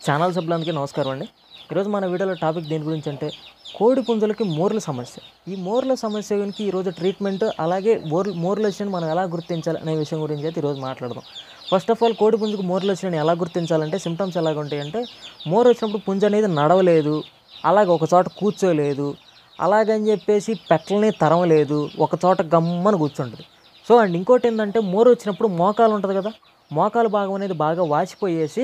channel సభ్యులందరికీ నమస్కారం అండి ఈరోజు మన వీడియోలో టాపిక్ దేని గురించి అంటే కోడి పుంజులకి మోర్ల సమస్య ఈ మోర్ల సమస్య గురించి ఈరోజు ట్రీట్మెంట్ అలాగే మోర్ మోర్లు వచ్చిన మనం ఎలా గుర్తించాలి అనే విషయం గురించి అయితే ఈరోజు మాట్లాడదాం ఫస్ట్ ఆఫ్ ఆల్ కోడి పుంజుకు మోర్లు వచ్చిన ఎలా గుర్తించాలంటే సిమ్టమ్స్ ఎలాగ ఉంటాయంటే మోర్ వచ్చినప్పుడు పుంజు అనేది నడవలేదు అలాగే ఒక చోట కూర్చోలేదు అలాగని చెప్పేసి పెట్టలని తరమలేదు ఒక చోట గమ్మని కూర్చుంటుంది సో అండ్ ఇంకోటి ఏంటంటే మోరు వచ్చినప్పుడు మోకాలు ఉంటుంది కదా మోకాలు భాగం అనేది బాగా వాచిపోయేసి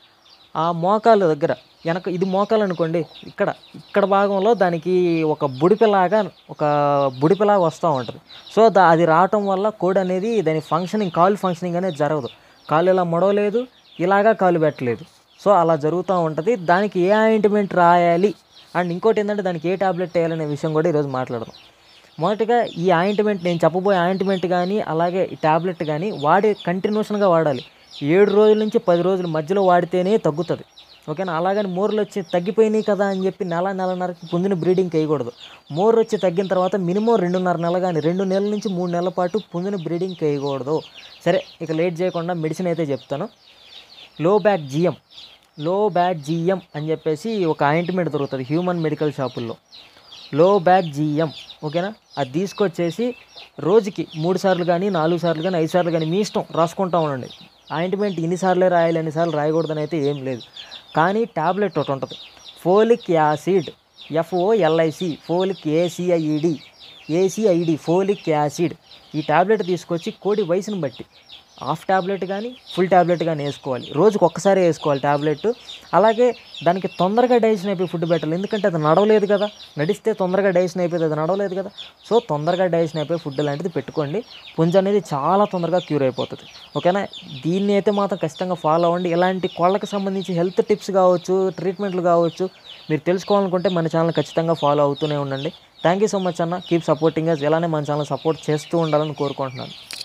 ఆ మోకాలు దగ్గర వెనక ఇది మోకాలు అనుకోండి ఇక్కడ ఇక్కడ భాగంలో దానికి ఒక బుడిపిలాగా ఒక బుడిపిలాగా వస్తూ ఉంటుంది సో దా అది రావటం వల్ల కోడి అనేది దాని ఫంక్షనింగ్ కాలు ఫంక్షనింగ్ అనేది జరగదు కాలు ఇలా మొడవలేదు ఇలాగా కాలు పెట్టలేదు సో అలా జరుగుతూ ఉంటుంది దానికి ఏ ఆయింట్మెంట్ రాయాలి అండ్ ఇంకోటి ఏంటంటే దానికి ఏ టాబ్లెట్ వేయాలనే విషయం కూడా ఈరోజు మాట్లాడదాం మొదటగా ఈ ఆయింట్మెంట్ నేను చెప్పబోయే ఆయింట్మెంట్ కానీ అలాగే ఈ టాబ్లెట్ కానీ వాడి కంటిన్యూషన్గా వాడాలి ఏడు రోజుల నుంచి పది రోజుల మధ్యలో వాడితేనే తగ్గుతుంది ఓకేనా అలాగని మోర్లు వచ్చి తగ్గిపోయినాయి కదా అని చెప్పి నెల నెలన్నరకి పుంజుని బ్రీడింగ్ వేయకూడదు మోర్ వచ్చి తగ్గిన తర్వాత మినిమం రెండున్నర నెల కానీ రెండు నెలల నుంచి మూడు నెలల పాటు పుంజుని బ్రీడింగ్ వేయకూడదు సరే ఇక లేట్ చేయకుండా మెడిసిన్ అయితే చెప్తాను low back GM low back GM అని చెప్పేసి ఒక ఆయింట్మెంట్ దొరుకుతుంది హ్యూమన్ మెడికల్ షాపుల్లో లో బ్యాక్ జిఎం ఓకేనా అది తీసుకొచ్చేసి రోజుకి మూడు సార్లు కానీ నాలుగు సార్లు కానీ ఐదు సార్లు కానీ మీ ఇష్టం రాసుకుంటా ఉండండి ఆయింట్మెంట్ ఇన్నిసార్లే రాయాలి ఎన్నిసార్లు రాయకూడదని అయితే ఏం లేదు కానీ ట్యాబ్లెట్ ఒకటి ఉంటుంది folic acid F O L I C folic A C I E D A C I D folic acid ఈ ట్యాబ్లెట్ తీసుకొచ్చి కోడి వయసును బట్టి హాఫ్ ట్యాబ్లెట్ కానీ ఫుల్ ట్యాబ్లెట్ కానీ వేసుకోవాలి రోజుకి ఒక్కసారి వేసుకోవాలి ట్యాబ్లెట్ అలాగే దానికి తొందరగా డైజెషన్ అయిపోయి ఫుడ్ పెట్టాలి ఎందుకంటే అది నడవలేదు కదా నడిస్తే తొందరగా డైజెషన్ అయిపోతుంది అది నడవలేదు కదా సో తొందరగా డైజెషన్ అయిపోయి ఫుడ్ లాంటిది పెట్టుకోండి పుంజ అనేది చాలా తొందరగా క్యూర్ అయిపోతుంది ఓకేనా దీన్ని అయితే మాత్రం ఖచ్చితంగా ఫాలో అవ్వండి ఇలాంటి కోళ్ళకి సంబంధించి హెల్త్ టిప్స్ కావచ్చు ట్రీట్మెంట్లు కావచ్చు మీరు తెలుసుకోవాలనుకుంటే మన ఛానల్ ఖచ్చితంగా ఫాలో అవుతూనే ఉండండి థ్యాంక్ యూ సో మచ్ అన్న కీప్ సపోర్టింగ్ అస్ ఇలానే మన ఛానల్ సపోర్ట్ చేస్తూ ఉండాలని కోరుకుంటున్నాను